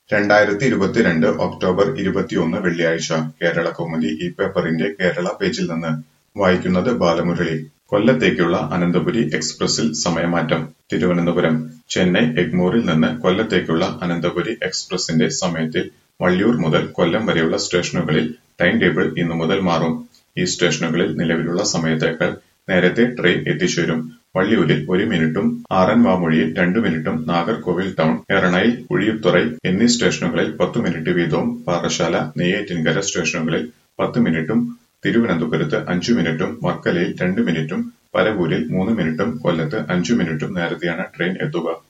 രണ്ടായിരത്തി ഇരുപത്തിരണ്ട് ഒക്ടോബർ ഇരുപത്തിയൊന്ന് വെള്ളിയാഴ്ച കേരളകൗമുദി ഈ പേപ്പറിന്റെ കേരള പേജിൽ നിന്ന് വായിക്കുന്നത് ബാലമുരളി കൊല്ലത്തേക്കുള്ള അനന്തപുരി എക്സ്പ്രസിൽ സമയമാറ്റം തിരുവനന്തപുരം ചെന്നൈ എഗ്മോറിൽ നിന്ന് കൊല്ലത്തേക്കുള്ള അനന്തപുരി എക്സ്പ്രസിന്റെ സമയത്തിൽ വള്ളിയൂർ മുതൽ കൊല്ലം വരെയുള്ള സ്റ്റേഷനുകളിൽ ടൈം ടേബിൾ ഇന്നു മുതൽ മാറും ഈ സ്റ്റേഷനുകളിൽ നിലവിലുള്ള സമയത്തേക്കാൾ നേരത്തെ ട്രെയിൻ എത്തിച്ചേരും വള്ളിയൂരിൽ ഒരു മിനിറ്റും ആറന്മുളയിൽ രണ്ടു മിനിറ്റും നാഗർകോവിൽ ടൗൺ എറണായിൽ കുഴിയുത്തുറൈ എന്നീ സ്റ്റേഷനുകളിൽ പത്തു മിനിറ്റ് വീതവും പാറശാല നെയ്യാറ്റിൻകര സ്റ്റേഷനുകളിൽ പത്ത് മിനിറ്റും തിരുവനന്തപുരത്ത് അഞ്ചു മിനിറ്റും വർക്കലയിൽ രണ്ട് മിനിറ്റും പരവൂരിൽ മൂന്ന് മിനിറ്റും കൊല്ലത്ത് അഞ്ചു മിനിറ്റും നേരത്തെയാണ് ട്രെയിൻ എത്തുക